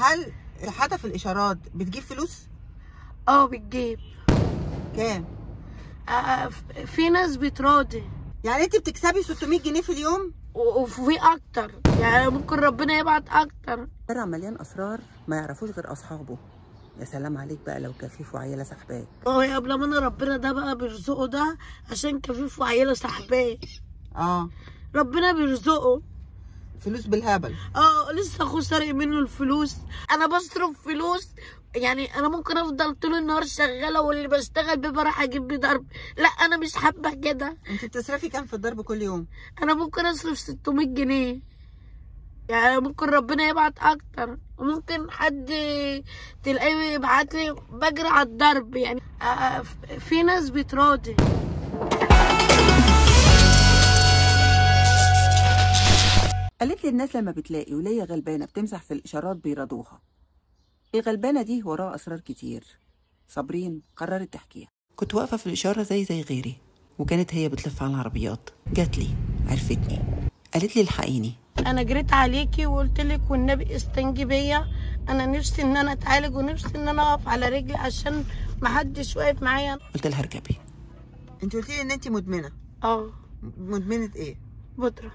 هل حتى في الاشارات بتجيب فلوس اه بتجيب كام آه، ف- في ناس بتراضي يعني انت بتكسبي 600 جنيه في اليوم و- وفي اكتر يعني ممكن ربنا يبعت اكتر شارع مليان اسرار ما يعرفوش غير اصحابه يا سلام عليك بقى لو كفيف وعيله سحباك اه يا قبل ما انا ربنا ده بقى بيرزقه ده عشان كفيف وعيله صاحباه اه ربنا بيرزقه فلوس بالهبل اه لسه اخوه سارق منه الفلوس انا بصرف فلوس يعني انا ممكن افضل طول النهار شغاله واللي بشتغل بيه بروح اجيب بيه ضرب لا انا مش حابه كده انت بتصرفي كام في الضرب كل يوم انا ممكن اصرف 600 جنيه يعني ممكن ربنا يبعت اكتر وممكن حد تلاقيه يبعت لي بجري على الضرب يعني آه، ف- في ناس بتراضي قالت لي الناس لما بتلاقي ولية غلبانة بتمسح في الإشارات بيرضوها الغلبانة دي وراها أسرار كتير صابرين قررت تحكيها كنت واقفة في الإشارة زي زي غيري وكانت هي بتلف على العربيات جات لي عرفتني قالت لي الحقيني انا جريت عليكي وقلت لك والنبي استنجي بيا انا نفسي ان انا اتعالج ونفسي ان انا اقف على رجلي عشان محدش واقف معايا قلت لها اركبي انت قلتي لي ان انت مدمنه اه مدمنه ايه بودره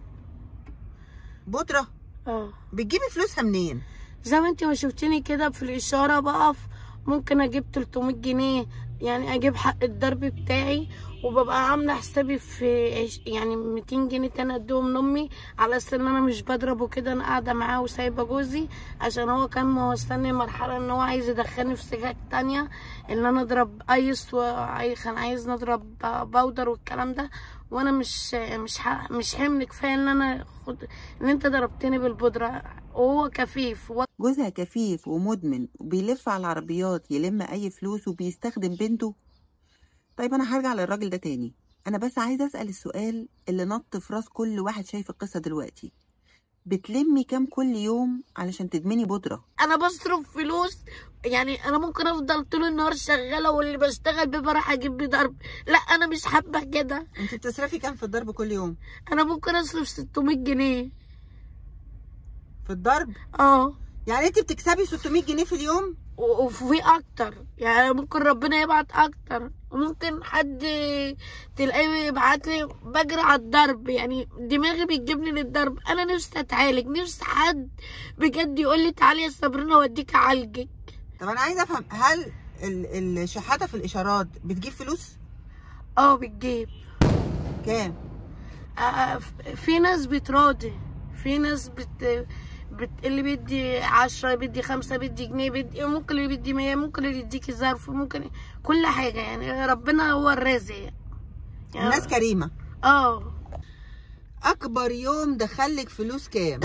بودره اه بتجيبي فلوسها منين زي ما انت ما شفتيني كده في الاشاره بقف ممكن اجيب 300 جنيه يعني اجيب حق الضرب بتاعي وببقى عامله حسابي في عش- يعني 200 جنيه تاني اديهم لامي على اساس ان انا مش بضربه كده انا قاعده معاه وسايبه جوزي عشان هو كان موصلني مرحله ان هو عايز يدخلني في سكاك تانية ان انا اضرب ايس وكان عايز نضرب باودر والكلام ده وانا مش مش ح- مش حمل كفايه ان انا خد ان انت ضربتني بالبودره وهو كفيف و... جوزها كفيف ومدمن وبيلف على العربيات يلم أي فلوس وبيستخدم بنته طيب أنا هرجع للراجل ده تاني أنا بس عايزة أسأل السؤال اللي نط في راس كل واحد شايف القصة دلوقتي بتلمي كام كل يوم علشان تدمني بودرة انا بصرف فلوس يعني انا ممكن افضل طول النهار شغاله واللي بشتغل بيه بروح اجيب بيه ضرب لا انا مش حابه كده انت بتصرفي كام في الضرب كل يوم انا ممكن اصرف 600 جنيه في الضرب اه يعني انت بتكسبي 600 جنيه في اليوم و- وفي اكتر يعني ممكن ربنا يبعت اكتر وممكن حد تلاقيه يبعت لي بجري على الضرب يعني دماغي بتجيبني للضرب انا نفسي اتعالج نفسي حد بجد يقول لي تعالي يا صابرين اوديك اعالجك طب انا عايزه افهم هل ال- الشحاته في الاشارات بتجيب فلوس اه بتجيب كام آه، ف- في ناس بتراضي في ناس بت... بت... اللي بيدي عشرة بيدي خمسة بيدي جنيه بيدي ممكن اللي بيدي مية ممكن اللي يديكي ظرف ممكن كل حاجة يعني ربنا هو الرازق يعني الناس كريمه اه اكبر يوم دخلك فلوس كام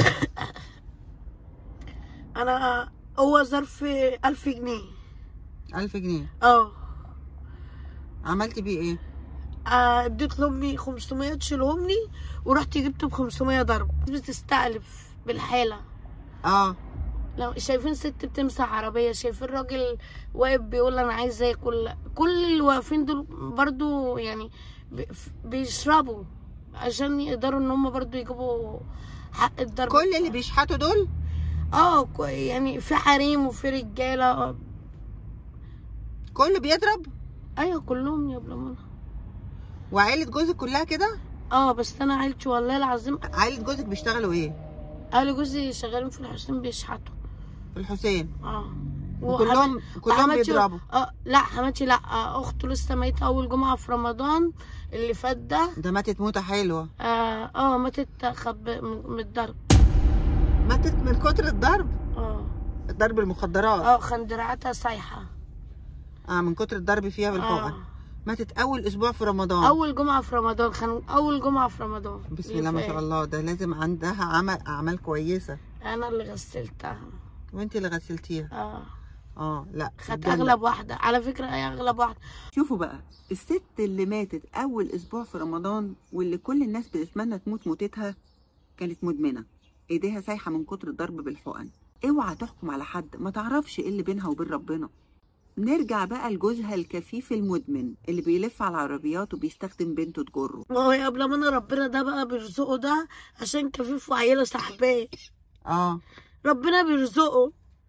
انا هو ظرف ألف جنيه 1000 جنيه اه عملتي بيه ايه آه، اديت لامي 500 تشيلهم لي ورحت جبت ب 500 ضرب بتستألف بالحالة اه لو شايفين ست بتمسح عربية شايفين راجل واقف بيقول انا عايز اكل كل اللي واقفين دول برضو يعني بي- بيشربوا عشان يقدروا ان هم برضو يجيبوا حق الضرب كل اللي بيشحتوا دول اه كو- يعني في حريم وفي رجالة كله بيضرب ايوه كلهم يا بلمونة وعيلة جوزك كلها كده اه بس انا عيلتي والله العظيم عيلة جوزك بيشتغلوا ايه اهل جوزي شغالين في الحسين بيشحتوا في الحسين اه وكلهم كلهم وحماتي- بيضربوا اه لا حماتي لا آه، اخته لسه ميتة اول جمعة في رمضان اللي فات ده ده ماتت موتة حلوة اه, آه ماتت خب من من الضرب ماتت من كتر الضرب اه ضرب المخدرات اه كان دراعاتها سايحة اه من كتر الضرب فيها بالحقن آه. ماتت اول اسبوع في رمضان اول جمعة في رمضان كان اول جمعة في رمضان بسم اللي الله ما فات. شاء الله ده لازم عندها عمل اعمال كويسة انا اللي غسلتها وانت اللي غسلتيها اه اه لا كانت الجنة. اغلب واحدة على فكرة هي اغلب واحدة شوفوا بقى الست اللي ماتت أول أسبوع في رمضان واللي كل الناس بتتمنى تموت موتتها كانت مدمنة إيديها سايحة من كتر الضرب بالحقن اوعى تحكم على حد ما تعرفش ايه اللي بينها وبين ربنا نرجع بقى لجوزها الكفيف المدمن اللي بيلف على العربيات وبيستخدم بنته تجره ما هو يا قبل ما انا ربنا ده بقى بيرزقه ده عشان كفيف وعيله صاحباه اه ربنا بيرزقه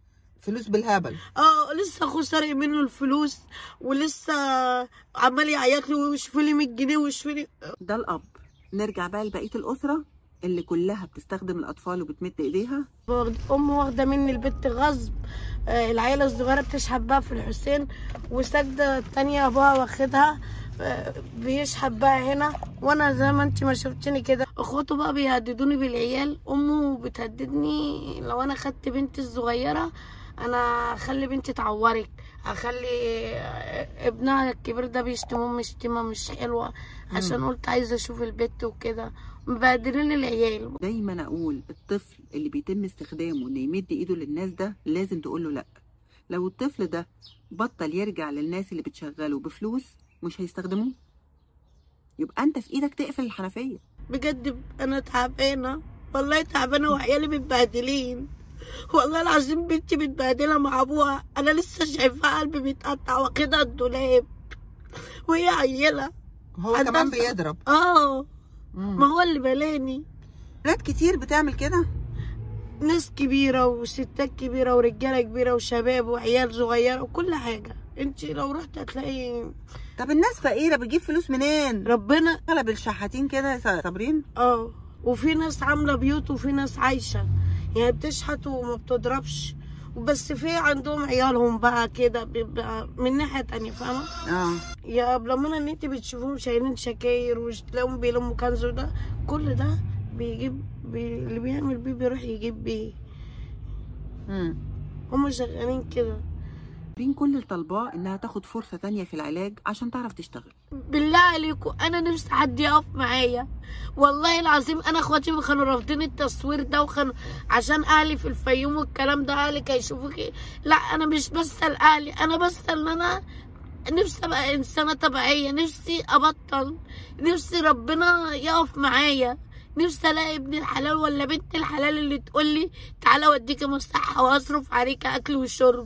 فلوس بالهبل اه لسه اخوه سارق منه الفلوس ولسه عمال يعيط لي ويشوفوا لي 100 جنيه ويشوفوا لي ده الأب نرجع بقى لبقية الأسرة اللي كلها بتستخدم الأطفال وبتمد إيديها واخد- امي واخده مني البت غصب آه، العيله الصغيره بتشحت بقى في الحسين وسجده التانية ابوها واخدها آه، بيشحت بقى هنا وانا زي ما انت ما شفتني كده اخواته بقى بيهددوني بالعيال امه بتهددني لو انا خدت بنتي الصغيره انا اخلي بنتي تعورك اخلي آه، ابنها الكبير ده بيشتم امي شتيمه مش حلوه عشان قلت عايزه اشوف البت وكده مبهدلين العيال دايما أقول الطفل اللي بيتم استخدامه إنه يمد إيده للناس ده لازم تقول له لأ لو الطفل ده بطل يرجع للناس اللي بتشغله بفلوس مش هيستخدموه يبقى أنت في إيدك تقفل الحنفية بجد انا تعبانه والله تعبانه وعيالي متبهدلين والله العظيم بنتي متبهدله مع ابوها انا لسه شايفاها قلبي بيتقطع واخدها الدولاب وهي عيله هو عندها كمان ص- بيضرب اه مم. ما هو اللي بلاني بنات كتير بتعمل كده ناس كبيره وستات كبيره ورجاله كبيره وشباب وعيال صغيره وكل حاجه انت لو رحت هتلاقي طب الناس فقيره بتجيب فلوس منين ربنا اغلب الشحاتين كده صابرين اه وفي ناس عامله بيوت وفي ناس عايشه يعني بتشحت وما بتضربش بس في عندهم عيالهم بقى كده بيبقى من ناحيه تانية فاهمه اه يا قبل ان انت بتشوفوهم شايلين شكاير وتلاقيهم بيلموا كنز ده كل ده بيجيب بي... اللي بيعمل بيه بيروح يجيب بيه مم. هم شغالين كده بين كل الطلباء إنها تاخد فرصة تانية في العلاج عشان تعرف تشتغل بالله عليكم انا نفسي حد يقف معايا والله العظيم انا اخواتي كانوا رافضين التصوير ده وكانوا عشان اهلي في الفيوم والكلام ده اهلي كانوا يشوفوكي لا انا مش بسال اهلي انا بسال ان انا نفسي ابقى انسانه طبيعيه نفسي ابطل نفسي ربنا يقف معايا نفسي الاقي ابن الحلال ولا بنت الحلال اللي تقول لي تعالى اوديكي مصحه واصرف عليك اكل وشرب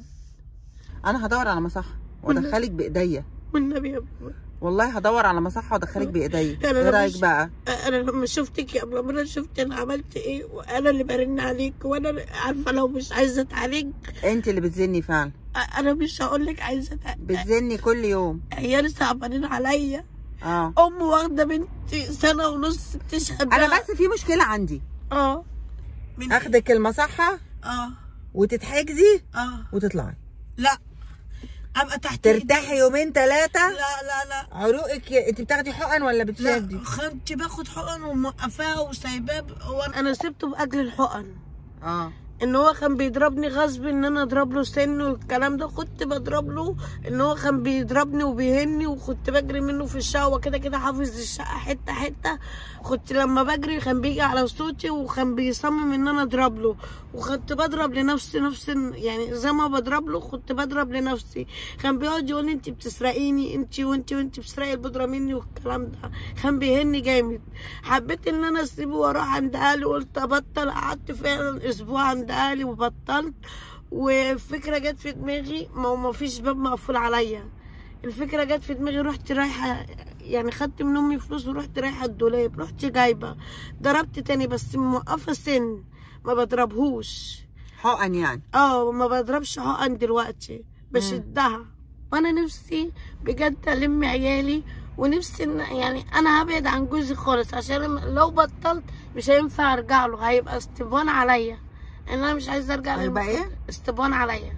انا هدور على مصحه وادخلك بايديا والنبي يا بابا والله هدور على مصحه وادخلك بايديا أنا ايه لما رايك ش- بقى انا لما شفتك يا قبل ما انا شفت انا عملت ايه وانا اللي برن عليك وانا اللي- عارفه لو مش عايزه اتعالج انت اللي بتزني فعلا انا مش هقول لك عايزه اتعالج بتزني كل يوم عيالي صعبانين عليا اه ام واخده بنتي سنه ونص بتشهد انا بقى. بس في مشكله عندي اه من اخدك المصحه اه وتتحجزي اه وتطلعي لا ابقى تحت ترتاحي يومين ثلاثه لا لا لا عروقك انت بتاخدي حقن ولا بتشدي لا خدت باخد حقن وموقفاها وسايباه انا سبته باجل الحقن اه ان هو كان بيضربني غصب ان انا اضرب له سن والكلام ده كنت بضرب له ان هو كان بيضربني وبيهني وكنت بجري منه في الشقه وكده كده حافظ الشقه حته حته كنت لما بجري كان بيجي على صوتي وكان بيصمم ان انا اضرب له وكنت بضرب لنفسي نفس يعني زي ما بضرب له كنت بضرب لنفسي كان بيقعد يقول لي انت بتسرقيني انت وانت وانت بتسرقي البودره مني والكلام ده كان بيهني جامد حبيت ان انا اسيبه واروح عند اهلي قلت ابطل قعدت فعلا اسبوع عند اهلي وبطلت والفكره جت في دماغي ما هو ما فيش باب مقفول عليا الفكره جت في دماغي رحت رايحه يعني خدت من امي فلوس ورحت رايحه الدولاب رحت جايبه ضربت تاني بس موقفه سن ما بضربهوش حقن يعني اه ما بضربش حقن دلوقتي بشدها وانا نفسي بجد الم عيالي ونفسي إن يعني انا هبعد عن جوزي خالص عشان لو بطلت مش هينفع ارجع له هيبقى استبان عليا ان انا مش عايزه ارجع هيبقى للمخ- إيه؟ استبان عليا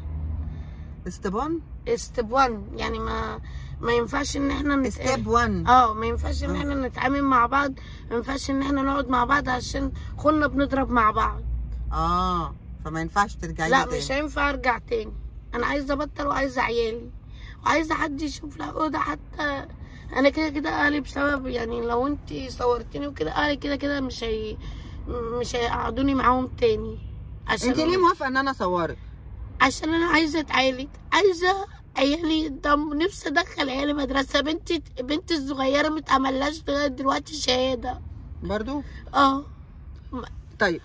استبان استبان يعني ما ما ينفعش ان احنا نت... ستيب 1 اه ما ينفعش ان احنا نتعامل مع بعض ما ينفعش ان احنا نقعد مع بعض عشان كنا بنضرب مع بعض اه فما ينفعش ترجعي لا تاني. مش هينفع ارجع تاني انا عايزه ابطل وعايزه عيالي وعايزه حد يشوف لها اوضه حتى انا كده كده اهلي بسبب يعني لو انت صورتني وكده اهلي كده كده مش هي مش هيقعدوني معاهم تاني عشان انت ليه موافقه ان انا اصورك عشان انا عايزه اتعالج عايزه عيالي يضم نفسي ادخل عيالي مدرسه بنتي بنتي الصغيره متعملهاش لغايه دلوقتي شهاده برضو اه طيب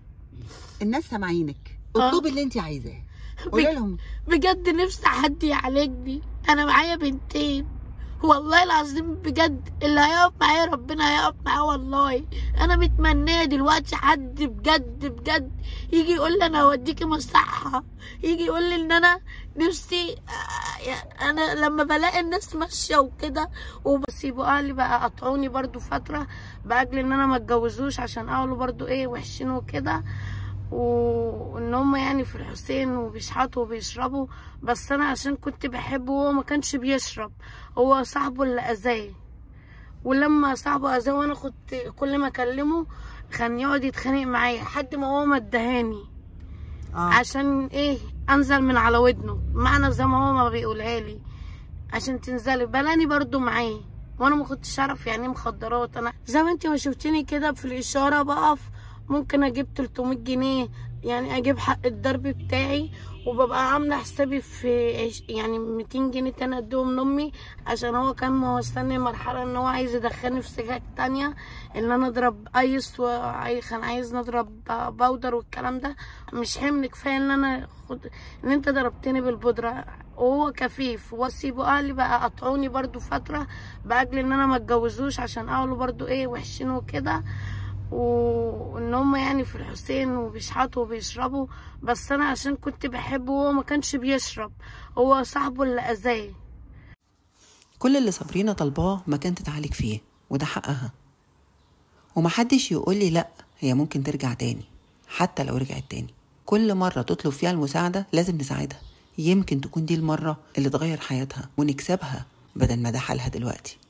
الناس سامعينك آه. اطلبي اللي انت عايزاه قولي لهم بجد نفسي حد يعالجني انا معايا بنتين والله العظيم بجد اللي هيقف معايا ربنا هيقف معاه والله انا متمنيه دلوقتي حد بجد بجد يجي يقول لي انا هوديكي مصحه يجي يقول لي ان انا نفسي آه، انا لما بلاقي الناس ماشيه وكده وبسيبوا اهلي بقى قطعوني برضو فتره باجل ان انا ما اتجوزوش عشان اهله برضو ايه وحشين وكده وان هم يعني في الحسين وبيشحطوا وبيشربوا بس انا عشان كنت بحبه وهو ما كانش بيشرب هو صاحبه اللي اذاه ولما صاحبه اذاه وانا كنت كل ما اكلمه كان يقعد يتخانق معايا لحد ما هو ما ادهاني اه عشان ايه انزل من على ودنه معنى زي ما هو ما بيقولها لي عشان تنزلي بلاني برضو معاه وانا ما كنتش اعرف يعني ايه مخدرات انا زي ما انت ما شفتيني كده في الاشاره بقف ممكن اجيب 300 جنيه يعني اجيب حق الضرب بتاعي وببقى عامله حسابي في عش- يعني 200 جنيه تاني اديهم لامي عشان هو كان موصلني لمرحله ان هو عايز يدخلني في سكاك تانية ان انا اضرب ايس وكان عايز نضرب باودر والكلام ده مش حمل كفايه ان انا خد ان انت ضربتني بالبودره وهو كفيف واسيبه اهلي بقى قطعوني برضو فتره باجل ان انا ما اتجوزوش عشان اهله برضو ايه وحشين وكده وان هم يعني في الحسين وبيشحطوا وبيشربوا بس انا عشان كنت بحبه وهو ما كانش بيشرب هو صاحبه اللي اذاه كل اللي صابرينا طالباه مكان تتعالج فيه وده حقها ومحدش يقولي لأ هي ممكن ترجع تاني حتى لو رجعت تاني كل مرة تطلب فيها المساعدة لازم نساعدها يمكن تكون دي المرة اللي تغير حياتها ونكسبها بدل ما ده حالها دلوقتي